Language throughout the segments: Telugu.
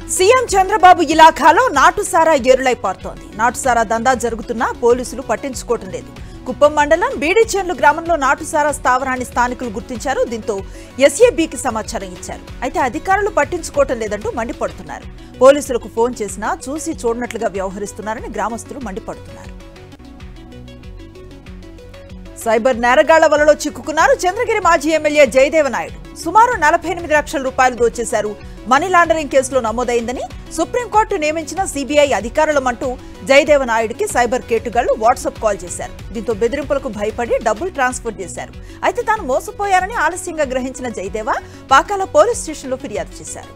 సీఎం చంద్రబాబు ఇలాఖాలో నాటుసారా ఏరులై పారుతోంది నాటుసారా దందా జరుగుతున్నా పోలీసులు పట్టించుకోవటం లేదు కుప్పం మండలం బీడిచేన్లు గ్రామంలో నాటుసారా స్థావరాన్ని స్థానికులు గుర్తించారు దీంతో ఎస్ఏబీకి సమాచారం ఇచ్చారు అయితే అధికారులు పట్టించుకోవటం లేదంటూ మండిపడుతున్నారు పోలీసులకు ఫోన్ చేసినా చూసి చూడనట్లుగా వ్యవహరిస్తున్నారని గ్రామస్తులు మండిపడుతున్నారు సైబర్ నేరగాళ్ల వలలో చిక్కుకున్నారు చంద్రగిరి మాజీ ఎమ్మెల్యే జయదేవ నాయుడు సుమారు నలభై ఎనిమిది లక్షల రూపాయలు దోచేశారు మనీ లాండరింగ్ కేసులో నమోదైందని సుప్రీంకోర్టు నియమించిన సిబిఐ అధికారులమంటూ జయదేవ నాయుడికి సైబర్ కేటుగాళ్లు వాట్సాప్ కాల్ చేశారు దీంతో బెదిరింపులకు భయపడి డబ్బులు ట్రాన్స్ఫర్ చేశారు అయితే తాను మోసపోయారని ఆలస్యంగా గ్రహించిన జయదేవ పాకాల పోలీస్ స్టేషన్లో ఫిర్యాదు చేశారు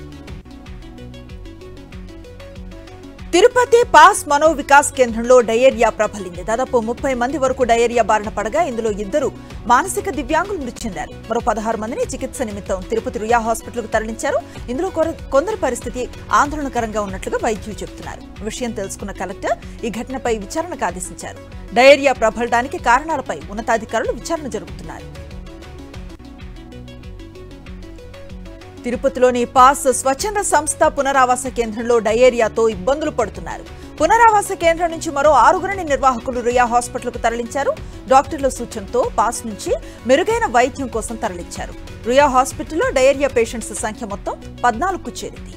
తిరుపతి పాస్ మనో వికాస్ కేంద్రంలో డయేరియా ప్రబలింది దాదాపు ముప్పై మంది వరకు డయేరియా బారిన పడగా ఇందులో ఇద్దరు మానసిక దివ్యాంగులు మృతి చెందారు మరో పదహారు మందిని చికిత్స నిమిత్తం తిరుపతి రుయా హాస్పిటల్కు తరలించారు ఇందులో కొర- కొందరి పరిస్థితి ఆందోళనకరంగా ఉన్నట్లుగా వైద్యులు చెబుతున్నారు విషయం తెలుసుకున్న కలెక్టర్ ఈ ఘటనపై విచారణకు ఆదేశించారు డయేరియా ప్రబలడానికి కారణాలపై ఉన్నతాధికారులు విచారణ జరుపుతున్నారు తిరుపతిలోని పాస్ స్వచ్ఛంద సంస్థ పునరావాస కేంద్రంలో డయేరియాతో ఇబ్బందులు పడుతున్నారు పునరావాస కేంద్రం నుంచి మరో ఆరుగురిని నిర్వాహకులు రియా హాస్పిటల్కు తరలించారు డాక్టర్ల సూచనతో పాస్ నుంచి మెరుగైన వైద్యం కోసం తరలించారు రియా హాస్పిటల్లో డయేరియా పేషెంట్స్ సంఖ్య మొత్తం పద్నాలుగుకు చేరింది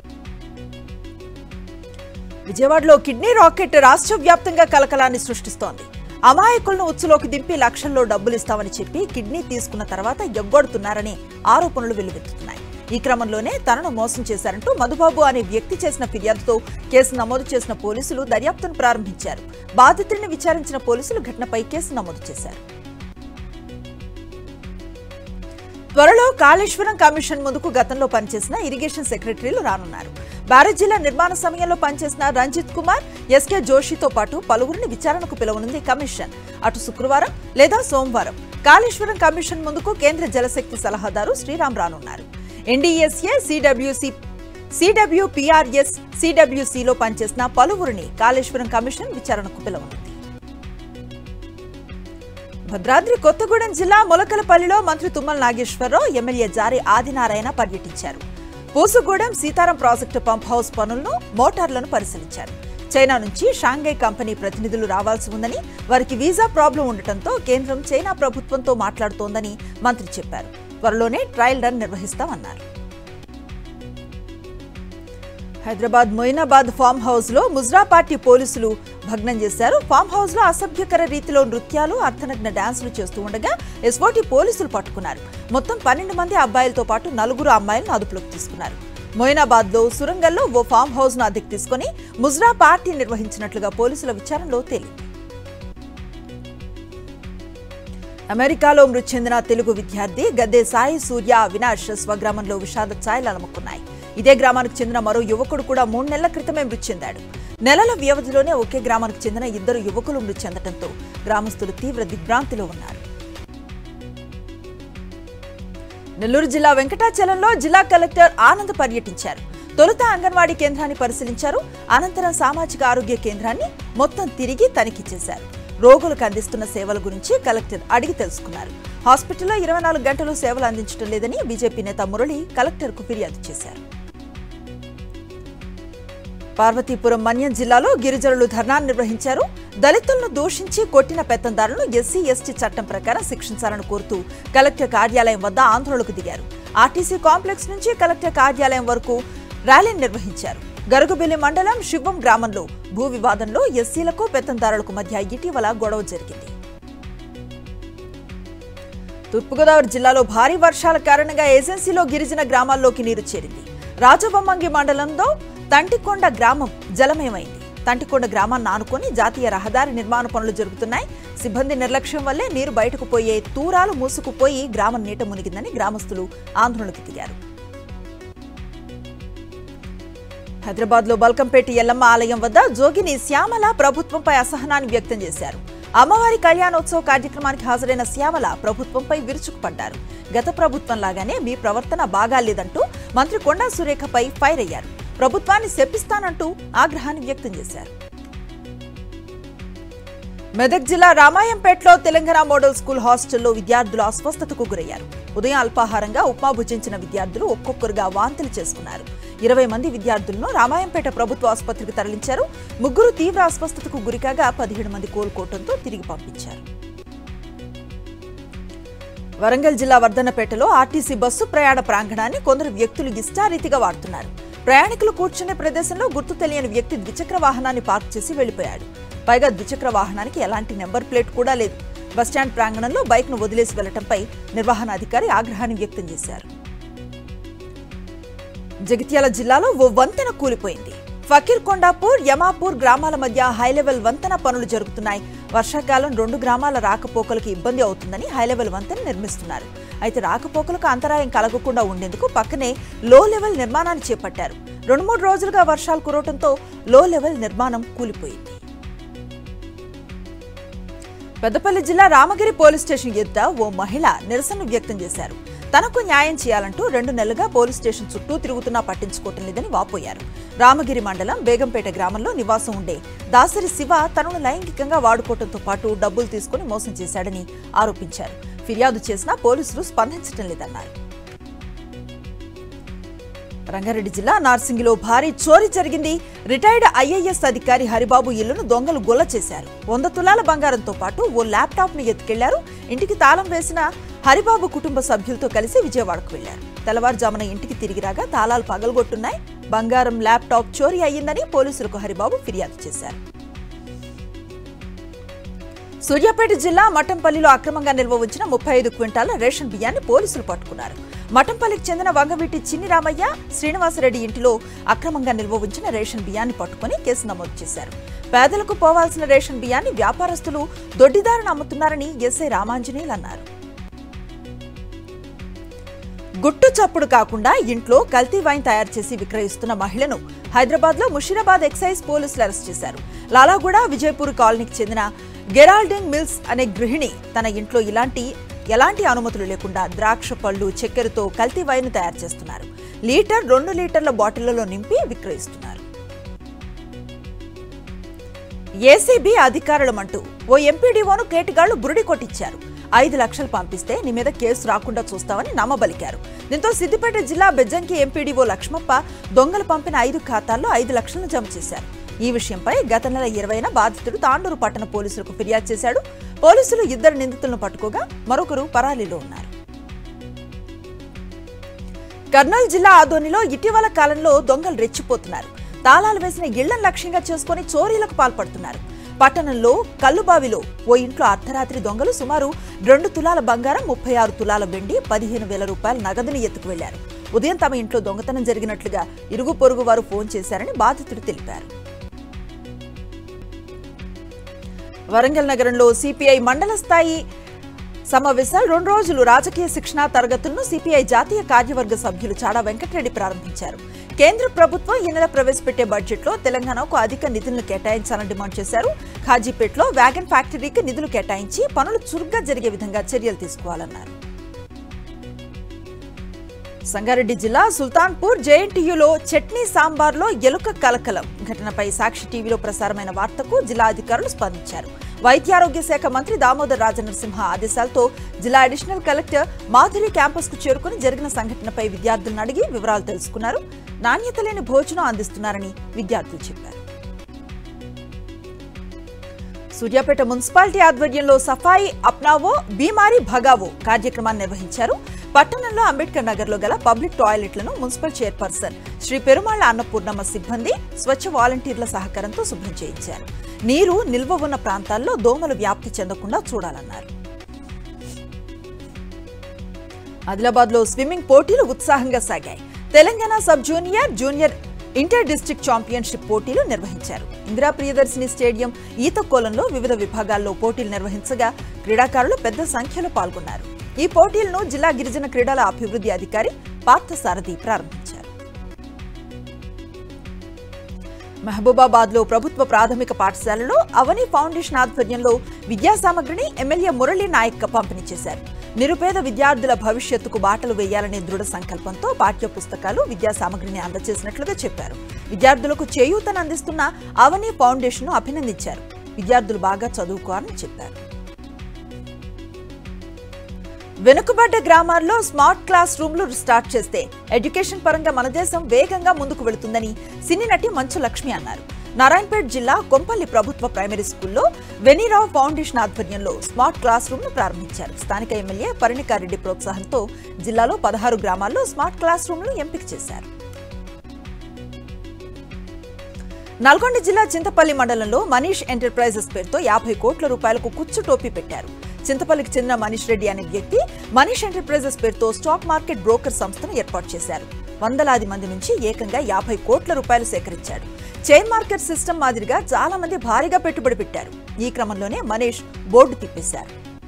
విజయవాడలో కిడ్నీ రాకెట్ రాష్ట్ర వ్యాప్తంగా కలకలాన్ని సృష్టిస్తోంది అమాయకులను ఉచ్చులోకి దింపి లక్షల్లో డబ్బులు ఇస్తామని చెప్పి కిడ్నీ తీసుకున్న తర్వాత ఎగ్గొడుతున్నారని ఆరోపణలు వెల్లువెత్తుతున్నాయి ఈ క్రమంలోనే తనను మోసం చేశారంటూ మధుబాబు అనే వ్యక్తి చేసిన ఫిర్యాదుతో కేసు నమోదు చేసిన పోలీసులు దర్యాప్తును ప్రారంభించారు బాధితుడిని విచారించిన పోలీసులు ఘటనపై కేసు నమోదు చేశారు త్వరలో కాళేశ్వరం కమిషన్ ముందుకు గతంలో పనిచేసిన ఇరిగేషన్ సెక్రటరీలు రానున్నారు బ్యారేజీల నిర్మాణ సమయంలో పనిచేసిన రంజిత్ కుమార్ ఎస్కే జోషితో పాటు పలువురిని విచారణకు పిలవనుంది కమిషన్ అటు శుక్రవారం లేదా సోమవారం కాళేశ్వరం కమిషన్ ముందుకు కేంద్ర జలశక్తి సలహాదారు శ్రీరామ్ రానున్నారు ఎన్డీఎస్ఏ సిడబ్ల్యూసి సిడబ్ల్యూపీఆర్ఎస్ సిడబ్ల్యూసిలో పనిచేసిన పలువురిని కాళేశ్వరం కమిషన్ విచారణకు పిలవనుంది భద్రాద్రి కొత్తగూడెం జిల్లా మొలకలపల్లిలో మంత్రి తుమ్మల నాగేశ్వరరావు ఎమ్మెల్యే జారి ఆదినారాయణ పర్యటించారు Pusugudem Sitaram project pump house పనులను మోటార్లను పరిశీలించారు చైనా నుంచి షాంఘై కంపెనీ ప్రతినిధులు రావాల్సి ఉందని వారికి వీసా ప్రాబ్లం ఉండటంతో కేంద్రం చైనా ప్రభుత్వంతో మాట్లాడుతోందని మంత్రి చెప్పారు త్వరలోనే ట్రయల్ రన్ నిర్వహిస్తామన్నారు హైదరాబాద్ మొయినాబాద్ ఫామ్ హౌస్ లో ముజ్రా పార్టీ పోలీసులు భగ్నం చేశారు ఫామ్ హౌస్ లో అసభ్యకర రీతిలో నృత్యాలు అర్థనగ్న డాన్సులు చేస్తూ ఉండగా ఎస్ఓటి పోలీసులు పట్టుకున్నారు మొత్తం పన్నెండు మంది అబ్బాయిలతో పాటు నలుగురు అమ్మాయిలను అదుపులోకి తీసుకున్నారు మొయినాబాద్ లో సురంగంలో ఓ ఫామ్ హౌస్ ను అద్దెకు తీసుకుని ముజ్రా పార్టీ నిర్వహించినట్లుగా పోలీసుల విచారణలో తేలింది అమెరికాలో మృతి చెందిన తెలుగు విద్యార్థి గద్దె సాయి సూర్య అవినాష్ స్వగ్రామంలో విషాద ఛాయలు అలముకున్నాయి ఇదే గ్రామానికి చెందిన మరో యువకుడు కూడా మూడు నెలల క్రితమే మృతి చెందాడు నెలల వ్యవధిలోనే ఒకే గ్రామానికి చెందిన ఇద్దరు యువకులు మృతి చెందడంతో గ్రామస్తులు తీవ్ర దిగ్భ్రాంతిలో ఉన్నారు నెల్లూరు జిల్లా వెంకటాచలంలో జిల్లా కలెక్టర్ ఆనంద్ పర్యటించారు తొలుత అంగన్వాడీ కేంద్రాన్ని పరిశీలించారు అనంతరం సామాజిక ఆరోగ్య కేంద్రాన్ని మొత్తం తిరిగి తనిఖీ చేశారు రోగులకు అందిస్తున్న సేవల గురించి కలెక్టర్ అడిగి తెలుసుకున్నారు హాస్పిటల్లో ఇరవై నాలుగు గంటలు సేవలు అందించడం లేదని బీజేపీ నేత మురళి కలెక్టర్కు ఫిర్యాదు చేశారు పార్వతీపురం మన్యం జిల్లాలో గిరిజనులు ధర్నా నిర్వహించారు దళితులను దూషించి కొట్టిన పెత్తందారులను ఎస్సీ ఎస్టీ చట్టం ప్రకారం శిక్షించాలని కోరుతూ కలెక్టర్ కార్యాలయం వద్ద ఆందోళనకు దిగారు ఆర్టీసీ కాంప్లెక్స్ నుంచి కలెక్టర్ కార్యాలయం వరకు ర్యాలీని నిర్వహించారు గరుగుబెల్లి మండలం శివం గ్రామంలో భూ వివాదంలో ఎస్సీలకు పెత్తందారులకు మధ్య ఇటీవల గొడవ జరిగింది తూర్పుగోదావరి జిల్లాలో భారీ వర్షాల కారణంగా ఏజెన్సీలో గిరిజన గ్రామాల్లోకి నీరు చేరింది రాజబొమ్మంగి మండలంలో తంటికొండ గ్రామం జలమయమైంది తంటికొండ గ్రామాన్ని ఆనుకొని జాతీయ రహదారి నిర్మాణ పనులు జరుగుతున్నాయి సిబ్బంది నిర్లక్ష్యం వల్లే నీరు బయటకు పోయే తూరాలు మూసుకుపోయి గ్రామం నీట మునిగిందని గ్రామస్తులు ఆందోళనకు దిగారు హైదరాబాద్ లో బల్కంపేట ఎల్లమ్మ ఆలయం వద్ద జోగిని శ్యామల ప్రభుత్వంపై అసహనాన్ని వ్యక్తం చేశారు అమ్మవారి కళ్యాణోత్సవ కార్యక్రమానికి హాజరైన శ్యామల ప్రభుత్వంపై విరుచుకుపడ్డారు గత ప్రభుత్వం లాగానే మీ ప్రవర్తన బాగాలేదంటూ మంత్రి కొండా సురేఖపై ఫైర్ అయ్యారు ప్రభుత్వాన్ని శపిస్తానంటూ ఆగ్రహాన్ని వ్యక్తం చేశారు మెదక్ జిల్లా రామాయంపేటలో తెలంగాణ మోడల్ స్కూల్ హాస్టల్లో విద్యార్థులు అస్వస్థతకు గురయ్యారు ఉదయం అల్పాహారంగా ఉప్మా భుజించిన విద్యార్థులు ఒక్కొక్కరుగా వాంతులు చేసుకున్నారు ఇరవై మంది విద్యార్థులను రామాయంపేట ప్రభుత్వ ఆసుపత్రికి తరలించారు ముగ్గురు తీవ్ర అస్వస్థతకు గురికాగా పదిహేడు మంది కోలుకోవడంతో తిరిగి పంపించారు వరంగల్ జిల్లా వర్ధన్నపేటలో ఆర్టీసీ బస్సు ప్రయాణ ప్రాంగణాన్ని కొందరు వ్యక్తులు ఇష్టారీతిగా వాడుతున్నారు ప్రయాణికులు కూర్చునే ప్రదేశంలో గుర్తు తెలియని వ్యక్తి ద్విచక్ర వాహనాన్ని పార్క్ చేసి వెళ్లిపోయాడు పైగా ద్విచక్ర వాహనానికి ఎలాంటి నెంబర్ ప్లేట్ కూడా లేదు బస్టాండ్ ప్రాంగణంలో బైక్ను వదిలేసి వెళ్లటంపై నిర్వహణాధికారి ఆగ్రహాన్ని వ్యక్తం చేశారు జగిత్యాల జిల్లాలో ఓ వంతెన కూలిపోయింది ఫకీర్ కొండాపూర్ యమాపూర్ గ్రామాల మధ్య హైలెవెల్ వంతెన పనులు జరుగుతున్నాయి వర్షాకాలం రెండు గ్రామాల రాకపోకలకు ఇబ్బంది అవుతుందని హైలెవెల్ వంతెన నిర్మిస్తున్నారు అయితే రాకపోకలకు అంతరాయం కలగకుండా ఉండేందుకు పక్కనే లో లెవెల్ నిర్మాణాన్ని చేపట్టారు రెండు మూడు రోజులుగా వర్షాలు కురవడంతో లో లెవెల్ నిర్మాణం కూలిపోయింది పెద్దపల్లి జిల్లా రామగిరి పోలీస్ స్టేషన్ ఎద్ద ఓ మహిళ నిరసన వ్యక్తం చేశారు తనకు న్యాయం చేయాలంటూ రెండు నెలలుగా పోలీస్ స్టేషన్ చుట్టూ తిరుగుతున్నా పట్టించుకోవటం లేదని వాపోయారు రామగిరి మండలం బేగంపేట గ్రామంలో నివాసం ఉండే దాసరి శివ తనను లైంగికంగా వాడుకోవడంతో పాటు డబ్బులు తీసుకుని మోసం చేశాడని ఆరోపించారు ఫిర్యాదు చేసినా పోలీసులు స్పందించడం లేదన్నారు రంగారెడ్డి జిల్లా నార్సింగిలో భారీ చోరీ జరిగింది రిటైర్డ్ ఐఏఎస్ అధికారి హరిబాబు ఇల్లును దొంగలు గొల్ల చేశారు వంద తులాల బంగారంతో పాటు ఓ ల్యాప్టాప్ ను ఎత్తుకెళ్లారు ఇంటికి తాళం వేసిన హరిబాబు కుటుంబ సభ్యులతో కలిసి విజయవాడకు వెళ్లారు తెల్లవారుజామున ఇంటికి తిరిగి రాగా తాళాలు పగలగొట్టున్నాయి బంగారం ల్యాప్టాప్ చోరీ అయ్యిందని పోలీసులకు హరిబాబు ఫిర్యాదు చేశారు సూర్యాపేట జిల్లా మఠంపల్లిలో అక్రమంగా నిల్వ ఉంచిన ముప్పై ఐదు క్వింటాల రేషన్ బియ్యాన్ని పోలీసులు పట్టుకున్నారు మఠంపల్లికి చెందిన వంగవీటి చిన్ని రామయ్య శ్రీనివాసరెడ్డి ఇంటిలో అక్రమంగా నిల్వ ఉంచిన రేషన్ బియ్యాన్ని పట్టుకుని కేసు నమోదు చేశారు పేదలకు పోవాల్సిన రేషన్ బియ్యాన్ని వ్యాపారస్తులు దొడ్డిదారును అమ్ముతున్నారని ఎస్ఐ రామాంజనేయులు అన్నారు గుట్టు చప్పుడు కాకుండా ఇంట్లో కల్తీ వైన్ తయారు చేసి విక్రయిస్తున్న మహిళను హైదరాబాద్ లో ముషీరాబాద్ ఎక్సైజ్ పోలీసులు అరెస్ట్ చేశారు లాలాగూడ విజయపూర్ కాలనీకి చెందిన గెరాల్డింగ్ మిల్స్ అనే గృహిణి తన ఇంట్లో ఇలాంటి ఎలాంటి అనుమతులు లేకుండా ద్రాక్ష పళ్ళు చక్కెరతో కల్తీ వైన్ తయారు చేస్తున్నారు లీటర్ రెండు లీటర్ల బాటిళ్లలో నింపి విక్రయిస్తున్నారు ఏసీబీ అధికారులమంటూ ఓ ఎంపీడీఓను కేటుగాళ్లు బురుడి కొట్టించారు ఐదు లక్షలు పంపిస్తే నీ మీద కేసు రాకుండా చూస్తామని నమ్మబలికారు దీంతో సిద్దిపేట జిల్లా బెజ్జంకి ఎంపీడీఓ లక్ష్మప్ప దొంగలు పంపిన ఐదు ఖాతాల్లో ఐదు లక్షలను జమ చేశారు ఈ విషయంపై గత నెల ఇరవైన బాధితుడు తాండూరు పట్టణ పోలీసులకు ఫిర్యాదు చేశాడు పోలీసులు ఇద్దరు నిందితులను పట్టుకోగా మరొకరు పరారీలో ఉన్నారు కర్నూలు జిల్లా ఆదోనిలో ఇటీవల కాలంలో దొంగలు రెచ్చిపోతున్నారు తాళాలు వేసిన ఇళ్లను లక్ష్యంగా చేసుకుని చోరీలకు పాల్పడుతున్నారు పట్టణంలో కల్లుబావిలో ఓ ఇంట్లో అర్ధరాత్రి దొంగలు సుమారు రెండు తులాల బంగారం ముప్పై ఆరు తులాల వెండి పదిహేను వేల రూపాయల నగదుని ఎత్తుకు వెళ్లారు ఉదయం తమ ఇంట్లో దొంగతనం జరిగినట్లుగా ఇరుగు పొరుగు వారు ఫోన్ చేశారని బాధితుడు తెలిపారు వరంగల్ నగరంలో సిపిఐ మండల స్థాయి సమావేశాలు రెండు రోజులు రాజకీయ శిక్షణా తరగతులను సిపిఐ జాతీయ కార్యవర్గ సభ్యులు చాడా వెంకటరెడ్డి ప్రారంభించారు కేంద్ర ప్రభుత్వం ఈ నెల ప్రవేశపెట్టే బడ్జెట్లో తెలంగాణకు అధిక నిధులను కేటాయించాలని డిమాండ్ చేశారు ఖాజీపేటలో వ్యాగన్ ఫ్యాక్టరీకి నిధులు కేటాయించి పనులు చురుగ్గా జరిగే విధంగా చర్యలు తీసుకోవాలన్నారు సంగారెడ్డి జిల్లా సుల్తాన్పూర్ జేఎన్టీయూలో చట్నీ సాంబార్లో ఎలుక కలకలం ఘటనపై సాక్షి టీవీలో ప్రసారమైన వార్తకు జిల్లా అధికారులు స్పందించారు వైద్యారోగ్య శాఖ మంత్రి దామోదర్ రాజనరసింహ ఆదేశాలతో జిల్లా అడిషనల్ కలెక్టర్ మాధురి క్యాంపస్ కు చేరుకుని జరిగిన సంఘటనపై విద్యార్థులను అడిగి వివరాలు తెలుసుకున్నారు నాణ్యత లేని భోజనం అందిస్తున్నారని విద్యార్థులు చెప్పారు సూర్యాపేట మున్సిపాలిటీ ఆధ్వర్యంలో సఫాయి అప్నావో బీమారి భగావో కార్యక్రమాన్ని నిర్వహించారు పట్టణంలో అంబేద్కర్ నగర్ లో గల పబ్లిక్ టాయిలెట్లను మున్సిపల్ చైర్పర్సన్ శ్రీ పెరుమాళ్ల అన్నపూర్ణమ్మ సిబ్బంది స్వచ్ఛ వాలంటీర్ల సహకారంతో శుభ్రం చేయించారు నీరు నిల్వ ఉన్న ప్రాంతాల్లో దోమలు వ్యాప్తి చెందకుండా చూడాలన్నారు ఆదిలాబాద్ లో స్విమ్మింగ్ పోటీలు ఉత్సాహంగా సాగాయి Telangana sub junior junior inter district championship పోటీలు నిర్వహించారు ఇందిరా ప్రియదర్శిని స్టేడియం ఈతకోలంలో వివిధ విభాగాల్లో పోటీలు నిర్వహించగా క్రీడాకారులు పెద్ద సంఖ్యలో పాల్గొన్నారు ఈ పోటీలను జిల్లా గిరిజన క్రీడల అభివృద్ధి అధికారి పార్థసారథి ప్రారంభించారు మహబూబాబాద్ లో ప్రభుత్వ ప్రాథమిక పాఠశాలలో అవని ఫౌండేషన్ ఆధ్వర్యంలో విద్యా సామగ్రిని ఎమ్మెల్యే మురళీ నాయక్ పంపిణీ చేశారు నిరుపేద విద్యార్థుల భవిష్యత్తుకు బాటలు వేయాలనే దృఢ సంకల్పంతో పాఠ్య పుస్తకాలు విద్యా సామగ్రిని అందజేసినట్లుగా చెప్పారు విద్యార్థులకు చేయూతను అందిస్తున్న అవని ఫౌండేషన్ అభినందించారు విద్యార్థులు బాగా చదువుకోవాలని చెప్పారు వెనుకబడ్డ గ్రామాల్లో స్మార్ట్ క్లాస్ రూమ్లు స్టార్ట్ చేస్తే ఎడ్యుకేషన్ పరంగా మన దేశం వేగంగా ముందుకు వెళుతుందని సినీ నటి మంచు లక్ష్మి అన్నారు నారాయణపేట్ జిల్లా కొంపల్లి ప్రభుత్వ ప్రైమరీ స్కూల్లో వెనీరావు ఫౌండేషన్ ఆధ్వర్యంలో స్మార్ట్ క్లాస్ రూమ్ ను ప్రారంభించారు స్థానిక ఎమ్మెల్యే పరిణికారెడ్డి ప్రోత్సాహంతో జిల్లాలో పదహారు గ్రామాల్లో స్మార్ట్ క్లాస్ రూమ్లు ఎంపిక చేశారు నల్గొండ జిల్లా చింతపల్లి మండలంలో మనీష్ ఎంటర్ప్రైజెస్ పేరుతో యాభై కోట్ల రూపాయలకు కుచ్చు టోపీ పెట్టారు చింతపల్లికి చెందిన మనీష్ రెడ్డి అనే వ్యక్తి మనీష్ ఎంటర్ప్రైజెస్ పేరుతో స్టాక్ మార్కెట్ బ్రోకర్ సంస్థను ఏర్పాటు చేశారు వందలాది మంది నుంచి ఏకంగా యాభై కోట్ల రూపాయలు సేకరించాడు చైన్ మార్కెట్ సిస్టమ్ మాదిరిగా చాలా మంది భారీగా పెట్టుబడి పెట్టారు ఈ క్రమంలోనే మనీష్ బోర్డు తిప్పేశారు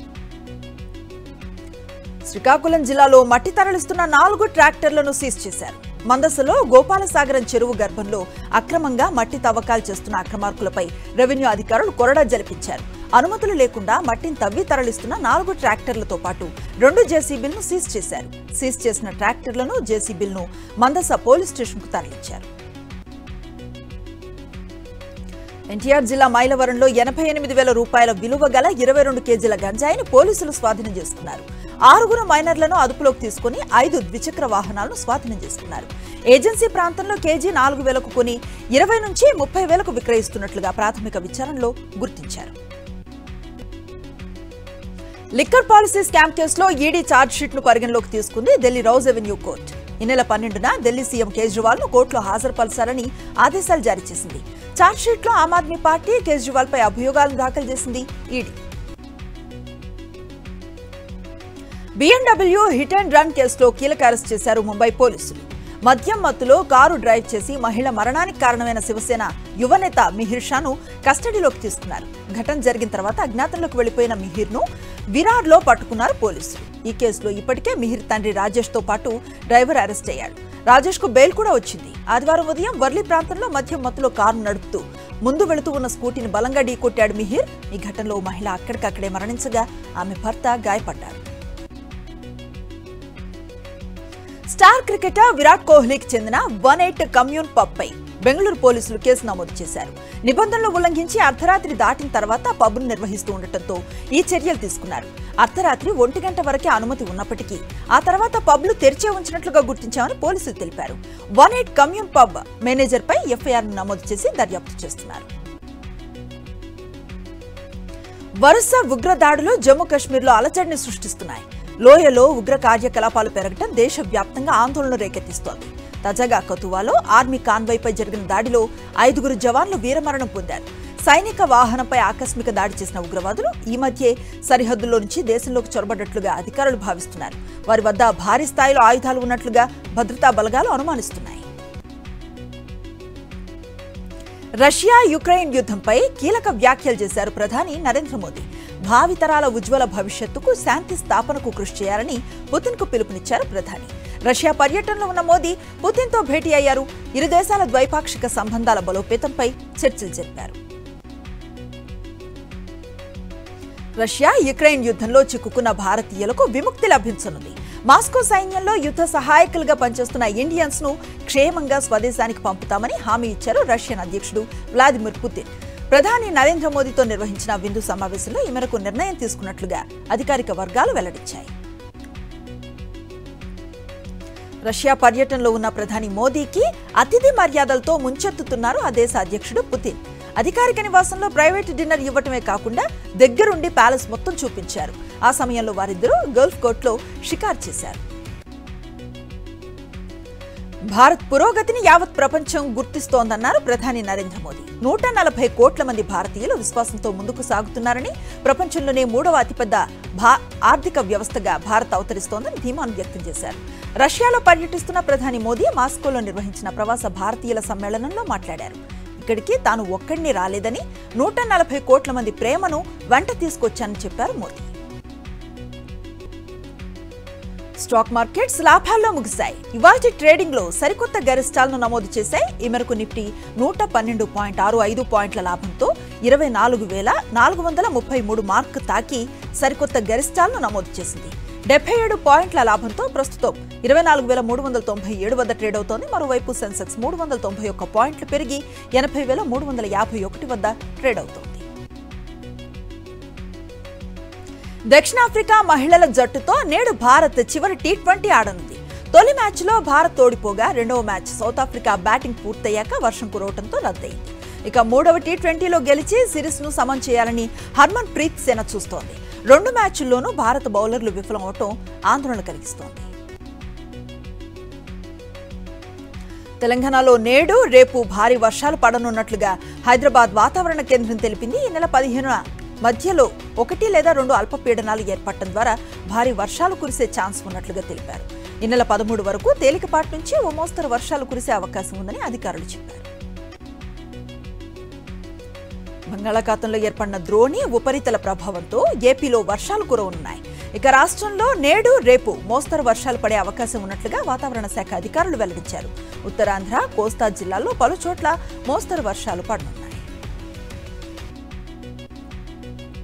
శ్రీకాకుళం జిల్లాలో మట్టి తరలిస్తున్న నాలుగు ట్రాక్టర్లను సీజ్ చేశారు మందసలో గోపాలసాగరం చెరువు గర్భంలో అక్రమంగా మట్టి తవ్వకాలు చేస్తున్న అక్రమార్కులపై రెవెన్యూ అధికారులు కొరడా జరిపించారు అనుమతులు లేకుండా మట్టిని తవ్వి తరలిస్తున్న నాలుగు ట్రాక్టర్లతో పాటు రెండు జేసీబీలను సీజ్ చేశారు సీజ్ చేసిన ట్రాక్టర్లను జేసీబీలను మందస పోలీస్ స్టేషన్కు తరలించారు ఎన్టీఆర్ జిల్లా మైలవరంలో ఎనభై ఎనిమిది వేల రూపాయల విలువ గల ఇరవై రెండు కేజీల గంజాయిని పోలీసులు స్వాధీనం చేసుకున్నారు ఆరుగురు మైనర్లను అదుపులోకి తీసుకుని ఐదు ద్విచక్ర వాహనాలను స్వాధీనం చేసుకున్నారు ఏజెన్సీ ప్రాంతంలో కేజీ నాలుగు వేలకు కొని ఇరవై నుంచి ముప్పై వేలకు విక్రయిస్తున్నట్లుగా ప్రాథమిక విచారణలో గుర్తించారు లిక్కర్ పాలసీ స్కామ్ కేసులో ఈడీ ఛార్జ్ షీట్ ను పరిగణలోకి తీసుకుంది ఢిల్లీ రౌజ్ అవెన్యూ కోర్టు ఈ నెల పన్నెండున ఢిల్లీ సీఎం కేజ్రీవాల్ ను కోర్టులో హాజరుపరచాలని ఆదేశాలు జారీ చేసింది ఛార్జ్ షీట్ లో ఆమ్ ఆద్మీ పార్టీ కేజ్రీవాల్ పై అభియోగాలను దాఖలు చేసింది ED BMW hit and run కేసులో కీలక అరెస్ట్ చేశారు ముంబై పోలీసులు మద్యం మత్తులో కారు డ్రైవ్ చేసి మహిళ మరణానికి కారణమైన శివసేన యువనేత మిహిర్ షాను కస్టడీలోకి తీసుకున్నారు ఘటన జరిగిన తర్వాత అజ్ఞాతంలోకి వెళ్లిపోయిన మిహిర్ను విరార్లో పట్టుకున్నారు పోలీసులు ఈ కేసులో ఇప్పటికే మిహిర్ తండ్రి రాజేష్ తో పాటు డ్రైవర్ అరెస్ట్ అయ్యాడు రాజేష్ కు బెయిల్ కూడా వచ్చింది ఆదివారం ఉదయం వర్లీ ప్రాంతంలో మద్యం మత్తులో కారు నడుపుతూ ముందు వెళుతూ ఉన్న స్కూటీని బలంగా ఢీకొట్టాడు మిహిర్ ఈ ఘటనలో మహిళ అక్కడికక్కడే మరణించగా ఆమె భర్త గాయపడ్డారు స్టార్ క్రికెటర్ విరాట్ కోహ్లీకి చెందిన వన్ ఎయిట్ కమ్యూన్ పబ్ పై బెంగళూరు పోలీసులు కేసు నమోదు చేశారు నిబంధనలు ఉల్లంఘించి అర్ధరాత్రి దాటిన తర్వాత పబ్ను నిర్వహిస్తూ ఉండటంతో ఈ చర్యలు తీసుకున్నారు అర్ధరాత్రి ఒంటి గంట వరకే అనుమతి ఉన్నప్పటికీ ఆ తర్వాత పబ్లు తెరిచే ఉంచినట్లుగా గుర్తించామని పోలీసులు తెలిపారు one eight commune pub manager పై ఎఫ్ఐఆర్ నమోదు చేసి దర్యాప్తు చేస్తున్నారు వరుస ఉగ్రదాడులు జమ్మూ కాశ్మీర్లో అలజడిని సృష్టిస్తున్నాయి లోయలో ఉగ్ర కార్యకలాపాలు పెరగటం దేశవ్యాప్తంగా ఆందోళన రేకెత్తిస్తోంది తాజాగా కతువాలో ఆర్మీ కాన్వాయ్పై జరిగిన దాడిలో ఐదుగురు జవాన్లు వీరమరణం పొందారు సైనిక వాహనంపై ఆకస్మిక దాడి చేసిన ఉగ్రవాదులు ఈ మధ్యే సరిహద్దుల్లో నుంచి దేశంలోకి చొరబడ్డట్లుగా అధికారులు భావిస్తున్నారు వారి వద్ద భారీ స్థాయిలో ఆయుధాలు ఉన్నట్లుగా భద్రతా బలగాలు అనుమానిస్తున్నాయి రష్యా యుక్రెయిన్ యుద్ధంపై కీలక వ్యాఖ్యలు చేశారు ప్రధాని నరేంద్ర మోదీ భావితరాల ఉజ్వల భవిష్యత్తుకు శాంతి స్థాపనకు కృషి చేయాలని పుతిన్కు పిలుపునిచ్చారు ప్రధాని రష్యా పర్యటనలో ఉన్న మోదీ పుతిన్తో భేటీ అయ్యారు ఇరు దేశాల ద్వైపాక్షిక సంబంధాల బలోపేతంపై చర్చలు జరిపారు రష్యా యుక్రెయిన్ యుద్ధంలో చిక్కుకున్న భారతీయులకు విముక్తి లభించనుంది మాస్కో సైన్యంలో యుద్ధ సహాయకులుగా పనిచేస్తున్న ఇండియన్స్ ను క్షేమంగా స్వదేశానికి పంపుతామని హామీ ఇచ్చారు రష్యన్ అధ్యక్షుడు వ్లాదిమిర్ పుతిన్ ప్రధాని నరేంద్ర మోదీతో నిర్వహించిన విందు సమావేశంలో ఈ మేరకు నిర్ణయం తీసుకున్నట్లుగా అధికారిక వర్గాలు వెల్లడించాయి రష్యా పర్యటనలో ఉన్న ప్రధాని మోదీకి అతిథి మర్యాదలతో ముంచెత్తుతున్నారు ఆ దేశ అధ్యక్షుడు పుతిన్ అధికారిక నివాసంలో ప్రైవేట్ డిన్నర్ ఇవ్వటమే కాకుండా దగ్గరుండి ప్యాలెస్ మొత్తం చూపించారు ఆ సమయంలో వారిద్దరూ గల్ఫ్ కోర్ట్లో షికారు చేశారు భారత్ పురోగతిని యావత్ ప్రపంచం గుర్తిస్తోందన్నారు ప్రధాని నరేంద్ర మోదీ నూట నలభై కోట్ల మంది భారతీయులు విశ్వాసంతో ముందుకు సాగుతున్నారని ప్రపంచంలోనే మూడవ అతిపెద్ద భా ఆర్థిక వ్యవస్థగా భారత్ అవతరిస్తోందని ధీమాను వ్యక్తం చేశారు రష్యాలో పర్యటిస్తున్న ప్రధాని మోదీ మాస్కోలో నిర్వహించిన ప్రవాస భారతీయుల సమ్మేళనంలో మాట్లాడారు ఇక్కడికి తాను ఒక్కడిని రాలేదని నూట నలభై కోట్ల మంది ప్రేమను వెంట తీసుకొచ్చానని చెప్పారు మోదీ స్టాక్ మార్కెట్స్ లాభాల్లో ముగిశాయి ఇవాటి ట్రేడింగ్ లో సరికొత్త గరిష్టాలను నమోదు చేశాయి ఈ మేరకు నిఫ్టీ నూట పన్నెండు పాయింట్ ఆరు ఐదు పాయింట్ల లాభంతో ఇరవై నాలుగు వేల నాలుగు వందల ముప్పై మూడు మార్క్ తాకి సరికొత్త గరిష్టాలను నమోదు చేసింది డెబ్బై ఏడు పాయింట్ల లాభంతో ప్రస్తుతం ఇరవై నాలుగు వేల మూడు వందల తొంభై ఏడు వద్ద ట్రేడ్ అవుతోంది మరోవైపు సెన్సెక్స్ మూడు వందల తొంభై ఒక్క పాయింట్లు పెరిగి ఎనభై వేల మూడు వందల యాభై ఒకటి వద్ద ట్రేడ్ అవుతోంది దక్షిణాఫ్రికా మహిళల జట్టుతో నేడు భారత్ చివరి టీ ట్వంటీ ఆడనుంది తొలి మ్యాచ్లో భారత్ ఓడిపోగా రెండవ మ్యాచ్ సౌత్ ఆఫ్రికా బ్యాటింగ్ పూర్తయ్యాక వర్షం కురవటంతో రద్దయింది ఇక మూడవ టీ ట్వంటీలో గెలిచి సిరీస్ ను సమం చేయాలని హర్మన్ ప్రీత్ సేన చూస్తోంది రెండు మ్యాచ్ల్లోనూ భారత బౌలర్లు విఫలమవటం ఆందోళన కలిగిస్తోంది తెలంగాణలో నేడు రేపు భారీ వర్షాలు పడనున్నట్లుగా హైదరాబాద్ వాతావరణ కేంద్రం తెలిపింది ఈ నెల పదిహేనున మధ్యలో ఒకటి లేదా రెండు అల్పపీడనాలు ఏర్పడటం ద్వారా భారీ వర్షాలు కురిసే ఛాన్స్ ఉన్నట్లుగా తెలిపారు ఈ నెల పదమూడు వరకు తేలికపాటి నుంచి ఓ మోస్తరు వర్షాలు కురిసే అవకాశం ఉందని అధికారులు చెప్పారు బంగాళాఖాతంలో ఏర్పడిన ద్రోణి ఉపరితల ప్రభావంతో ఏపీలో వర్షాలు కురవనున్నాయి ఇక రాష్ట్రంలో నేడు రేపు మోస్తరు వర్షాలు పడే అవకాశం ఉన్నట్లుగా వాతావరణ శాఖ అధికారులు వెల్లడించారు ఉత్తరాంధ్ర కోస్తా జిల్లాల్లో పలు చోట్ల మోస్తరు వర్షాలు పడనున్నాయి